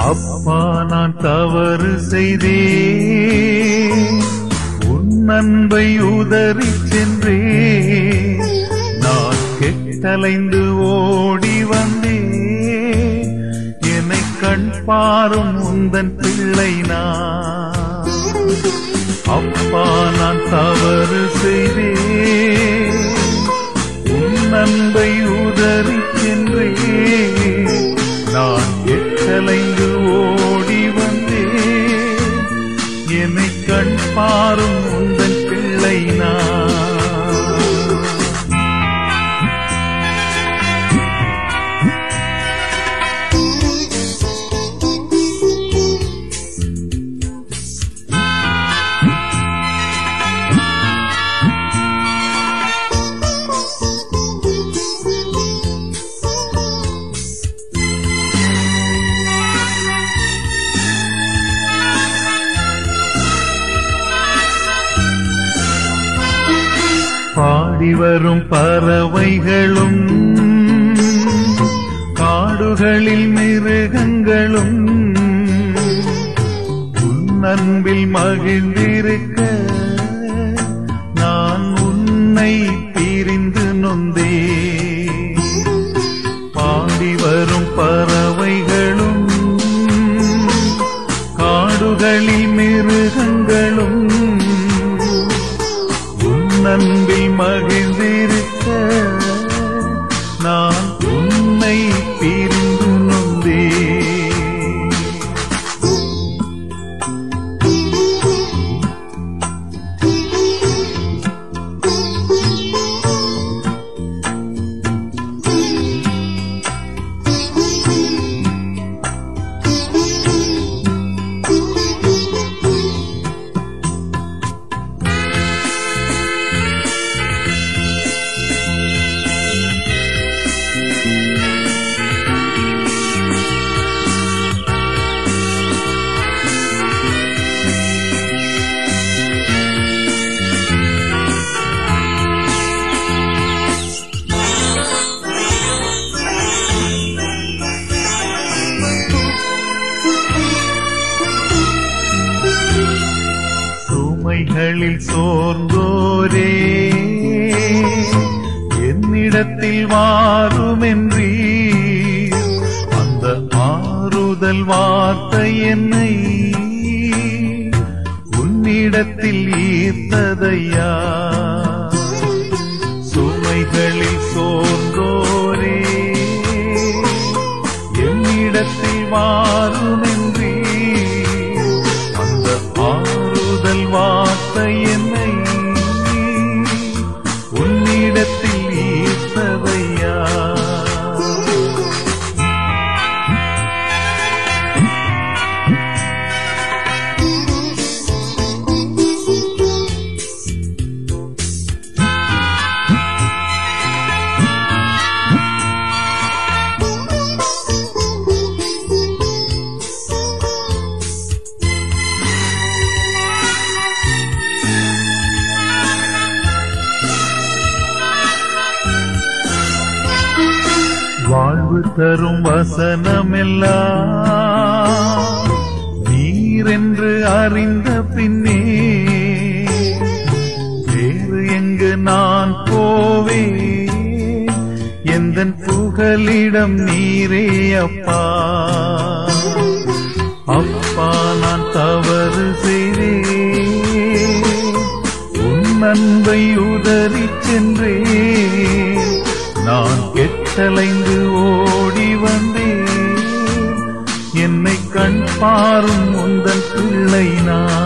அப்பா நான் தவறு செய்தேன் உன் அன்பை உதறி சென்றே நான் கெட்டலைந்து ஓடி வந்தேன் என்னை கண் பாரும் உந்தன் பிள்ளை நான் அப்பா நான் தவறு செய்தேன் உன் அன்பை உதறி சென்றே நான் எட்டலைந்து ஓடி வந்தேன் என்னை கண் பாரும் உந்தன் பிள்ளை நான் பாடி வரும் பறவைகளும் காடுகளில் மிருகங்களும் உன் அன்பில் மகிழ்ந்திருக்க நான் உன்னை பிரிந்து நொந்தே பாடி வரும் பறவைகளும் காடுகளில் மிருகங்களும் உன் அன்பில் மகிழ்ந்திருக்க நான் உன்னை பிரிந்து நொந்தே சுமைகளில் சோர்ந்தோரே என்னிடத்தில் வாருமென்றீ அந்த ஆறுதல் வார்த்தை என்னை உன்னிடத்தில் ஈர்த்ததையா சுமைகளில் சோர்ந்தோரே என்னிடத்தில் வாருமென்றீ அந்த ஆறுதல் வார்த்தை என்னை உன்னிடத்தில் ஈர்த்ததையா வாழ்வு தரும் வசனமெல்லாம் நீரென்று அறிந்த பின்னே வேறு எங்கு நான் போவே எந்த புகலிடம் நீரே அப்பா அப்பா நான் தவறு செய்தேன் உன் அன்பை உதறி சென்றேன் நான் கெட்டலைந்து ஓடி வந்தேன் என்னை கண் பாரும் உந்தன் பிள்ளை நான்